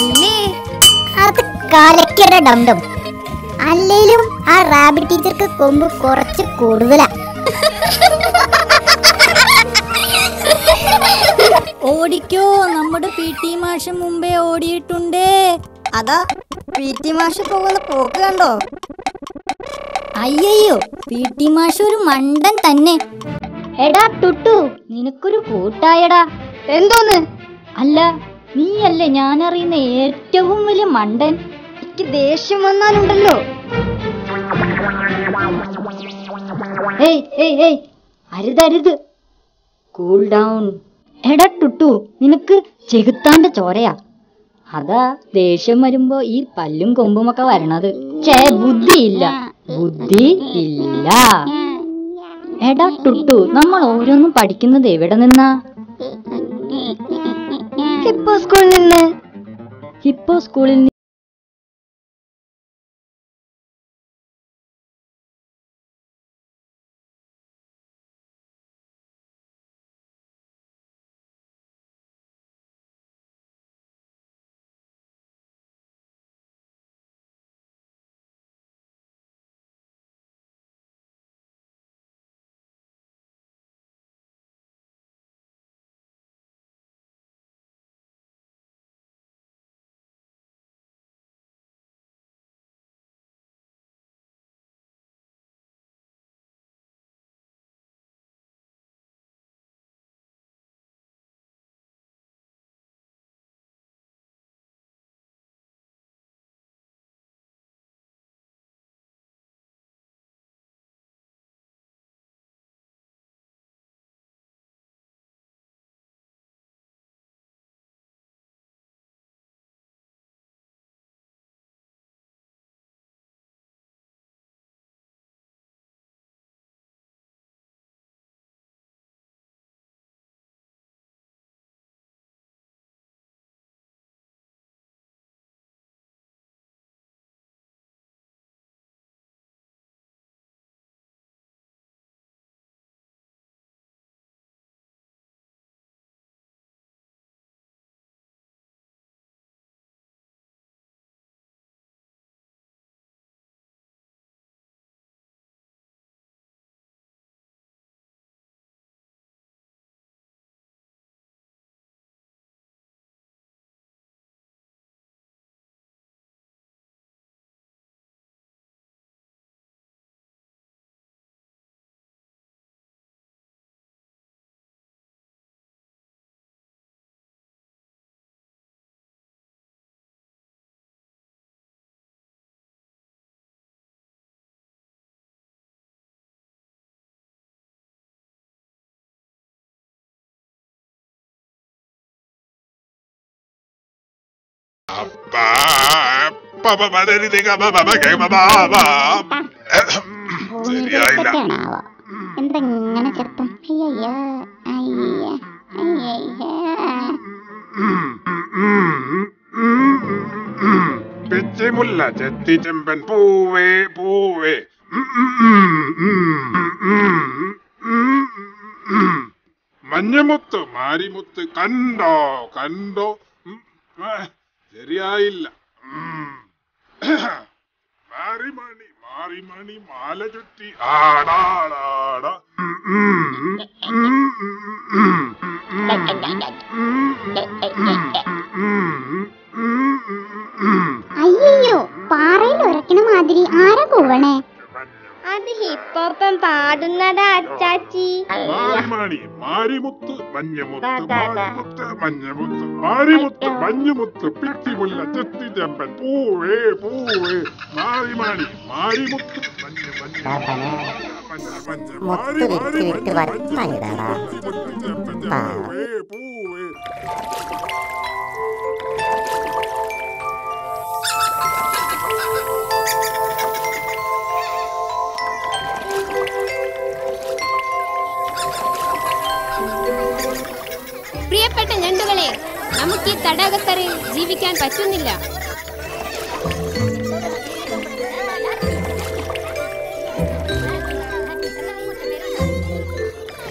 അല്ലേ അത് കലക്കട ഡംഡം അല്ലേലും ആ റാബിറ്റ് ടീച്ചർക്ക് കൊമ്പ് കുറച്ച് കൂടുതലാ ഓടിക്കോ നമ്മുടെ പി ടി മാഷ് മുമ്പേ ഓടിയിട്ടുണ്ടേ അതാ പി ടി മാഷ് പോകുന്ന പോക്ക് കണ്ടോ അയ്യയ്യോ പി ടി മാഷ് ഒരു മണ്ടൻ തന്നെ എടാ ടുട്ടു നിനക്കൊരു കൂട്ടായടാ എന്തോന്ന് അല്ല നീയല്ലേ ഞാനറിയുന്ന ഏറ്റവും വലിയ മണ്ടൻ എനിക്ക് ദേഷ്യം വന്നാലുണ്ടല്ലോ ഏയ് ഏയ് ഏയ് അരുതരുത് കൂൾ ഡൗൺ എടാ ടുട്ടു നിനക്ക് ചെകുത്താന്റെ ചോരയാ അതാ ദേഷ്യം വരുമ്പോ ഈ പല്ലും കൊമ്പുമൊക്കെ വരണത് ചേ ബുദ്ധിയില്ല ബുദ്ധി ഇല്ല എടാ ടുട്ടു നമ്മൾ ഓരോന്നും പഠിക്കുന്നത് എവിടെ നിന്നാ ഇപ്പൊ സ്കൂളിൽ നിന്ന് ഇപ്പോ സ്കൂളിൽ നി- ശരിയായില്ല എന്തെങ്ങനെ ചെറുപ്പം അയ്യയ്യ അയ്യ അയ്യയ്യ പിച്ചിമുല്ല ചെത്തി ചെമ്പൻ പൂവേ പൂവേ ഉം, ഉം, ഉം, ഉം, ഉം, ഉം, ഉം. മഞ്ഞമുത്ത് മാരിമുത്ത് കണ്ടോ കണ്ടോ ഉം, ആ, ശരിയായില്ല ഉം. മാറിമണി മാറിമണി മാല ചുറ്റി ആടാടാട ഉം, ഉം, ഉം, ഉം, ഉം, ഉം, ഉം. അയ്യോ പാറയിൽ ഉരക്കണ മാതിരി ആരാ കൂവണേ അത് ഹിപ്പോപ്പം പാടുന്നതാ അച്ചാച്ചി മാറിമണി മാരിമുത്ത് മഞ്ഞമുത്ത് മാരിമുത്ത് മഞ്ഞമുത്ത് മാരിമുത്ത് മഞ്ഞമുത്ത് പിത്തിമുല്ല ചെത്തി ചെമ്പൻ പൂവേ പൂവേ മാറിമണി മാരിമുത്ത് മഞ്ഞ മഞ്ഞ മഞ്ഞ മഞ്ഞ മാറി മാറി മഞ്ഞ മഞ്ഞ പിത്തിമുല്ല ചെമ്പൻ പൂവേ പൂവേ പ്രിയപ്പെട്ട ഞണ്ടുകളെ നമുക്ക് ഈ തടാകക്കരയിൽ ജീവിക്കാൻ പറ്റുന്നില്ല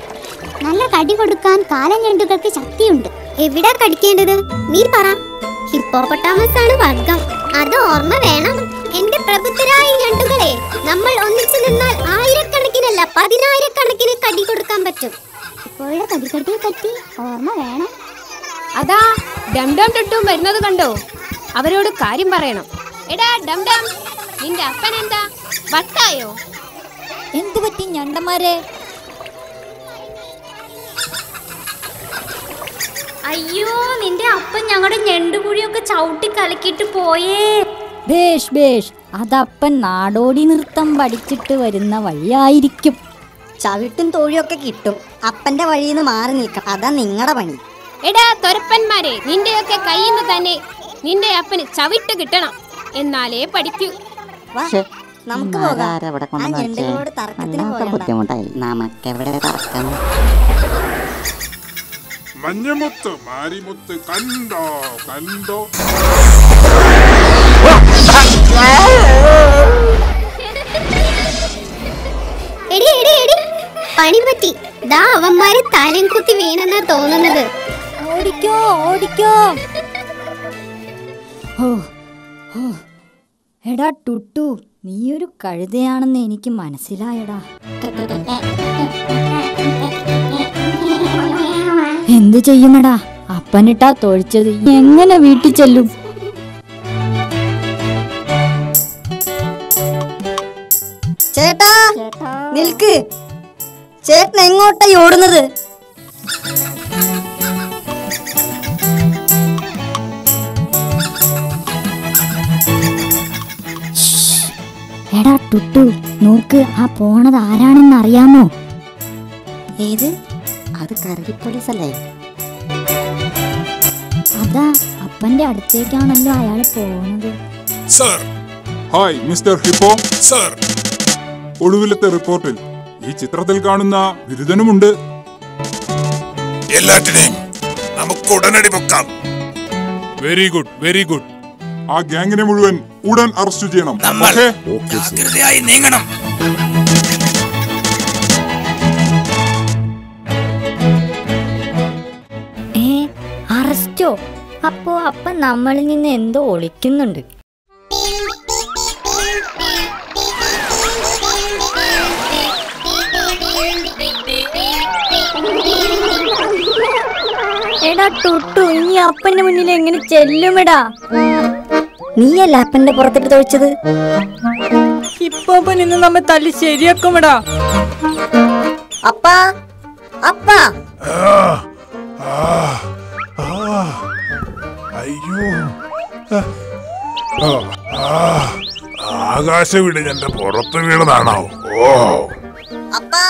നല്ല കടി കൊടുക്കാൻ കാലം ഞണ്ടുകൾക്ക് ശക്തിയുണ്ട് എവിടാ കടിക്കേണ്ടത് നീ പറ ഹിപ്പോപ്പൊട്ടാമസ് ആണ് വർഗം അത് ഓർമ്മ വേണം എന്റെ പ്രബുദ്ധരായ ഞണ്ടുകളെ നമ്മൾ ഒന്നിച്ചു നിന്നാൽ ആയിരക്കണക്കിനല്ല പതിനായിരക്കണക്കിന് കടി കൊടുക്കാൻ പറ്റും ഇപ്പോഴുള്ള കടിക്കടിയെ പറ്റി ഓർമ്മ വേണം അതാ ഡം ഡം ടുട്ടും വരുന്നത് കണ്ടോ അവരോട് കാര്യം പറയണം എടാ ഡം ഡം നിന്റെ അപ്പൻ എന്താ വട്ടായോ എന്തു പറ്റി ഞണ്ടന്മാരെ അയ്യോ നിന്റെ അപ്പൻ ഞങ്ങളുടെ ഞണ്ടുകുഴിയൊക്കെ ചവിട്ടി കലക്കിയിട്ട് പോയേ ബേഷ് ബേഷ് അതപ്പൻ നാടോടി നൃത്തം പഠിച്ചിട്ട് വരുന്ന വഴിയായിരിക്കും ചവിട്ടും തോഴിയൊക്കെ കിട്ടും അപ്പന്റെ വഴിയിൽ നിന്ന് മാറി നിൽക്കണം അതാ നിങ്ങളുടെ പണി എടാ തൊരപ്പന്മാരെ നിന്റെയൊക്കെ കയ്യിൽ നിന്ന് തന്നെ നിന്റെ അപ്പന് ചവിട്ട് കിട്ടണം എന്നാലേ പഠിക്കൂ വാ നമുക്ക് പോകാം ഇവിടെ ആ ഞണ്ടുകളോട് തർക്കത്തിന് വല്ലാത്ത പോകണ്ട ബുദ്ധിമുട്ടായി നമുക്കെവിടെ തർക്കം മഞ്ഞമുത്ത് മാരിമുത്ത് കണ്ടോ കണ്ടോ എടി എടി എടി പണി പറ്റി ദാ അവന്മാര് തലം കുത്തി വീണെന്നാ തോന്നുന്നത് ഓടിക്കോ ഓടിക്കോ ഓ ഓ എടാ ടുട്ടു നീയൊരു കഴുതയാണെന്ന് എനിക്ക് മനസ്സിലായടാ എന്തു ചെയ്യുമടാ അപ്പനിട്ടാ തൊഴിച്ചത് എങ്ങനെ വീട്ടിൽ ചെല്ലും ചേട്ടാ നിൽക്ക് ചേട്ടൻ എങ്ങോട്ടാ ഈ ഓടുന്നത് എടാ ടുട്ടു നോക്ക് ആ പോണത് ആരാണെന്ന് അറിയാമോ ഏത് അത് കരടി പോലീസ് അല്ലേ അതാ അപ്പന്റെ അടുത്തേക്കാണല്ലോ അയാൾ പോണത് sir hi mister hippo sir ഒടുവിലത്തെ റിപ്പോർട്ടിൽ ഈ ചിത്രത്തിൽ കാണുന്ന ബിരുദനുമുണ്ട് എല്ലാറ്റിനെയും നമുക്ക് ഉടനടി പൊക്കാം വെരി ഗുഡ് വെരി ഗുഡ് ആ ഗ്യാങ്ങിനെ മുഴുവൻ ഉടൻ അറസ്റ്റ് ചെയ്യണം നമ്മൾ ഓക്കേ ജാഗ്രതയായി നീങ്ങണം ഏ അറസ്റ്റോ അപ്പോ അപ്പ നമ്മളിൽ നിന്ന് എന്തോ ഒളിക്കുന്നുണ്ട് എടാ ടുട്ടു ഇനി അപ്പന്റെ മുന്നിൽ എങ്ങനെ ചെല്ലുമെടാ നീയല്ല അപ്പന്റെ പുറത്തിട്ട് തൊഴിച്ചത് ഇപ്പൊ നിന്ന് നമ്മെ തല്ലി ശരിയാക്കുമെടാ അപ്പാ അപ്പാ അയ്യോ ആകാശവിട് എന്റെ പുറത്ത് വീണതാണോ ഓ അപ്പാ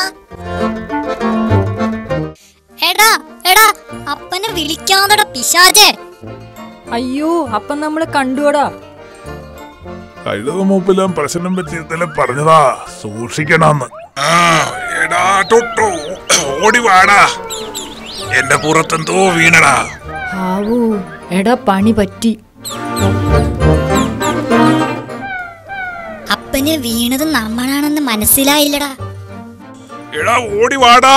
എടാ എടാ അപ്പനെ വിളിക്കാതെടാ പിശാചേ അയ്യോ അപ്പൊ നമ്മള് കണ്ടുവടാ കഴുത മൂപ്പിലും പ്രശ്നം പറ്റി ഇന്നലെ പറഞ്ഞതാ സൂക്ഷിക്കണമെന്ന് ആ എടാ തൊട്ടു ഓടി വാടാ എന്റെ പുറത്തെന്തോ വീണടാ ആവൂ എടാ പണി പറ്റി അപ്പന് വീണത് നമ്മളാണെന്ന് മനസ്സിലായില്ലടാ എടാ ഓടി വാടാ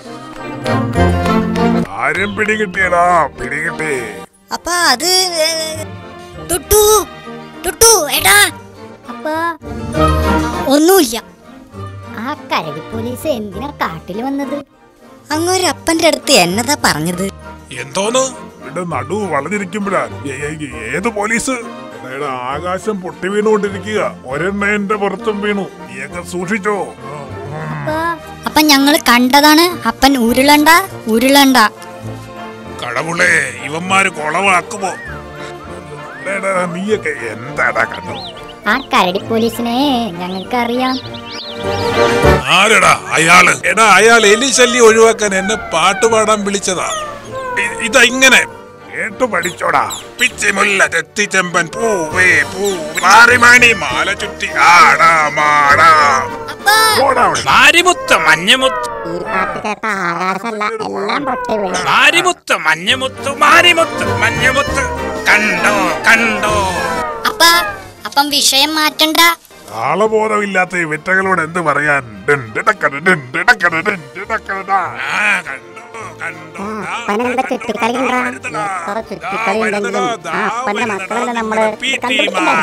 ആരും പിടികിട്ടിയടാ പിടികിട്ടി അപ്പാ അത് ഏ, ടുട്ടു ടുട്ടു എടാ അപ്പാ ഒന്നുമില്ല ആ കരടി പോലീസ് എന്തിനാ കാട്ടിൽ വന്നത് അങ്ങൊരു അപ്പന്റെ അടുത്ത് എന്നതാ പറഞ്ഞത് എന്തോന്ന് ഇവിടെ നടു വളഞ്ഞിരിക്കുമ്പോഴാ ഏ- ഏ- ഏത് പോലീസ് എടാ, ആകാശം പൊട്ടി വീണുകൊണ്ടിരിക്കുക ഒരെണ്ണ എന്റെ പുറത്തും വീണു നീയൊക്കെ സൂക്ഷിച്ചോ അപ്പൊ ഞങ്ങള് കണ്ടതാണ് അപ്പൻ ഉരുളണ്ട ഉരുളണ്ട കടവുളെ ഇവന്മാര് കൊളവാക്കുമോ എടാ, എടാ, നീയൊക്കെ എന്താടാ കണ്ടത് ആ കരടി പോലീസിനെ ഞങ്ങൾക്കറിയാം ആരടാ അയാള് എടാ അയാൾ എലി ശല്യം ഒഴിവാക്കാൻ എന്നെ പാട്ട് പാടാൻ വിളിച്ചതാ ഇ- ഇതാ ഇങ്ങനെ കേട്ടു പഠിച്ചോടാ പിച്ചിമുല്ല തെത്തിച്ചെമ്പൻ പൂവേ പൂ മാറിമണി മാല ചുറ്റി ആടാ മാടാ പോടാ അവിടെ. മാരിമുത്ത് മഞ്ഞമുത്ത് ഈ പാട്ട് കേട്ട ആകാശല്ല എല്ലാം പൊട്ടി വീണു മാരിമുത്ത് മഞ്ഞമുത്ത് മാരിമുത്ത് മഞ്ഞമുത്ത് കണ്ടോ കണ്ടോ അപ്പ അപ്പം വിഷയം മാറ്റണ്ട ആളബോധമില്ലാത്ത ഈ വിറ്റകളോട് എന്ത് പറയാൻ ഡിൻ ഡിടക്കട ഡിൻ ഡിടക്കട ഡിൻ ഡിടക്കട. ആ, കണ്ടോ അപ്പനെന്താ ചുറ്റിക്കളി ഉണ്ടാ എത്ര ചുറ്റിക്കളി ഉണ്ടെങ്കിലും ആ അപ്പന്റെ മക്കളല്ലേ നമ്മള് ഇത് കണ്ടുപിടിക്കണ്ടേ?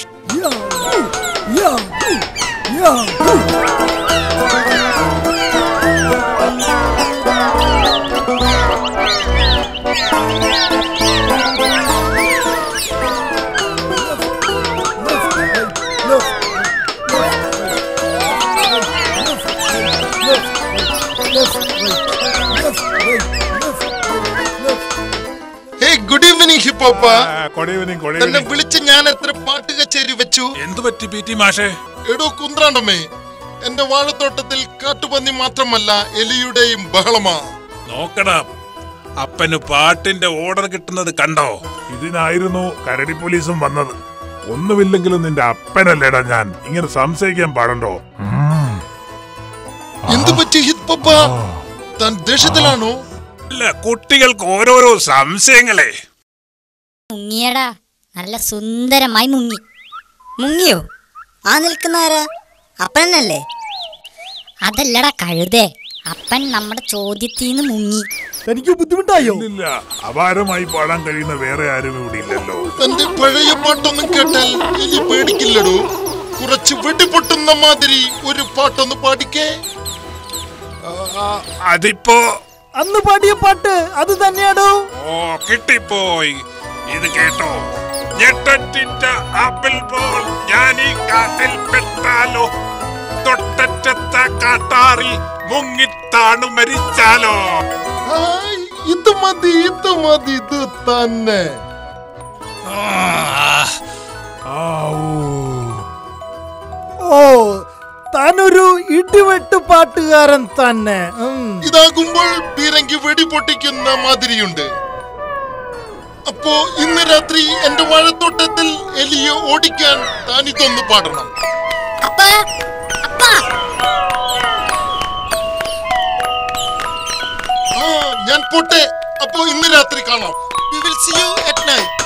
ഹേയ് ഗുഡ് ഈവനിങ് ഹിപ്പോപ്പ കൊട ഈവനിങ് കൊട തന്നെ ഈവനിങ് വിളിച്ച് ഞാൻ എത്ര പാട്ട് കച്ചേരി വെച്ചു എന്തു പറ്റി പി ടി മാഷേ എടോ കുന്ത്രാണ്ടമ്മേ എന്റെ വാഴത്തോട്ടത്തിൽ കാട്ടുപന്നി മാത്രമല്ല എലിയുടെയും ബഹളമാ നോക്കടാ അപ്പന് പാട്ടിന്റെ ഓർഡർ കിട്ടുന്നത് കണ്ടോ ഇതിനായിരുന്നു കരടി പോലീസും വന്നത് ഒന്നുമില്ലെങ്കിലും നിന്റെ അപ്പനല്ലേടാ ഞാൻ ഇങ്ങനെ സംശയിക്കാൻ പാടണ്ടോ എന്തു പറ്റി ഹിപ്പോപ്പ താൻ ദേഷ്യത്തിലാണോ അല്ല കുട്ടികൾക്ക് ഓരോരോ സംശയങ്ങളെ മുങ്ങിയടാ നല്ല സുന്ദരമായി മുങ്ങി മുങ്ങിയോ ആ നിൽക്കുന്ന ആരാ അപ്പനല്ലേ അതല്ലടാ കഴുതേ അപ്പൻ നമ്മുടെ ചോദ്യത്തിൽ നിന്ന് മുങ്ങി തനിക്ക് ബുദ്ധിമുട്ടായോ ഇല്ല അപാരമായി പാടാൻ കഴിയുന്ന വേറെ ആരും ഇവിടെ ഇല്ലല്ലോ തന്റെ പഴയ പാട്ടൊന്നും കേട്ടാൽ എലി പേടിക്കില്ലടോ കുറച്ച് വെടിപൊട്ടുന്ന മാതിരി ഒരു പാട്ടൊന്ന് പാടിക്കേ അതിപ്പോ അന്ന് പാടിയ പാട്ട് അത് തന്നെയാണോ ഓ കിട്ടിപ്പോയി ഇത് കേട്ടോ ഞെട്ടറ്റിറ്റ ആപ്പിൾ പോൾ ഞാൻ ഈ കാട്ടിൽ പെട്ടാലോ തൊട്ടറ്റത്ത കാട്ടാറിൽ മുങ്ങിത്താണു മരിച്ചാലോ ഹായ്, ഇത് മതി ഇത് മതി ഇത് തന്നെ ഓ താനൊരു ഇടിവെട്ട് പാട്ടുകാരൻ തന്നെ ഉം. ഇതാകുമ്പോൾ പീരങ്കി വെടി പൊട്ടിക്കുന്ന മാതിരിയുണ്ട് അപ്പോ ഇന്ന് രാത്രി എന്റെ വാഴത്തോട്ടത്തിൽ എലിയെ ഓടിക്കാൻ താൻ ഇതൊന്ന് പാടണം ആ ഞാൻ പോട്ടെ അപ്പോ ഇന്ന് രാത്രി കാണാം We will see you at night.